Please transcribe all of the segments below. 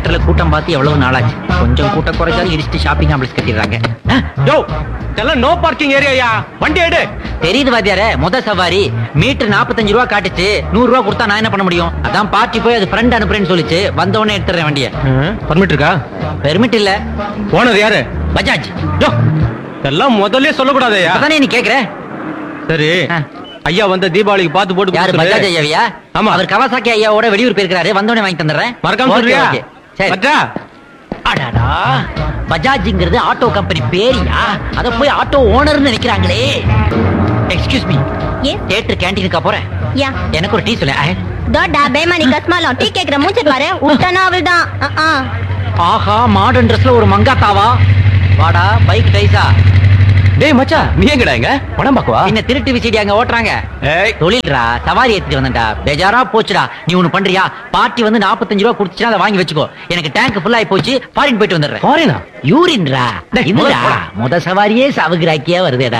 தியேட்டர்ல கூட்டம் பார்த்து எவ்வளவு நாளாச்சு கொஞ்சம் கூட்டம் குறைச்சாலும் இடிச்சுட்டு ஷாப்பிங் காம்ப்ளெக்ஸ் கட்டிடுறாங்க ஆ, யோ இதெல்லாம் நோ பார்க்கிங் ஏரியாயா வண்டி எடு தெரியுது வாத்தியாரே முத சவாரி மீட்டர் 45 ரூபா காட்டுச்சு நூறு ரூபா கொடுத்தா நான் என்ன பண்ண முடியும் அதான் பார்ட்டி போய் அது ஃப்ரெண்ட் அனுப்புறேன்னு சொல்லிச்சு வந்த உடனே எடுத்துறேன் வண்டியை பர்மிட் இருக்கா பெர்மிட் இல்ல ஓனர் யாரு பஜாஜ் யோ இதெல்லாம் முதல்ல சொல்லக்கூடாதயா அதானே நீ கேக்குற சரி ஆ. ஐயா வந்த தீபாவளிக்கு பார்த்து போட்டு யாரு கொடுத்துரு. பஜாஜ் ஐயாவியா ஆமா. அவர் கவாசாக்கி ஐயாவோட வெளியூர் போயிருக்காரு வந்தோடனே வாங்கி தந்துடுறேன் மறக்காம ஓகே, சொல்றியா ஓகே. சரி மச்சா அடடா பஜாஜ்ங்கிறது ஆட்டோ கம்பெனி பேரியா அத போய் ஆட்டோ ஓனர்னு நினைக்கிறாங்களே எக்ஸ்கியூஸ் மீ ஏன் தியேட்டர் கேண்டீனுக்கா போறேன் யா எனக்கு ஒரு டீ சொல்ல ஆ. தோடா பேமானி கஸ்மாலம் டீ கேக்குற மூஞ்ச பாரு உட்டனா அவள் தான் ஆஹா மாடர்ன் ட்ரெஸ்ல ஒரு மங்காத்தாவா வாடா பைக் டைஸா டேய் மச்சா நீ எங்கடா எங்க படம் பாக்குவா என்ன திருட்டு விசிடி அங்க ஓட்டுறாங்க ஏய் தொழில்ரா சவாரி ஏத்திட்டு வந்தேன்டா பேஜாரா போச்சுடா நீ ஒண்ணு பண்றியா பார்ட்டி வந்து 45 ரூபா குடுத்துச்சுன்னா அதை வாங்கி வச்சுக்கோ எனக்கு டேங்க் ஃபுல் ஆயி போச்சு ஃபாரின் போயிட்டு வந்துடுறேன் ஃபாரினா யூரின்ரா டேய், இதுடா முதல்ல போடா. முத சவாரியே சவுகிராக்கியா வருதேடா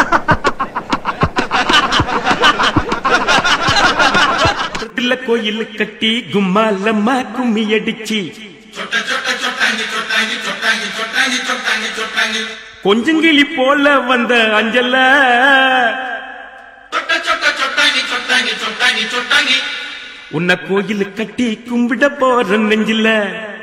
இல்ல கோயில் கட்டி கும்மாலம்மா கும்மி அடிச்சு கொஞ்சங்கிளி போல வந்த அஞ்சல உன்னை கோயில் கட்டி கும்பிட போற நெஞ்சில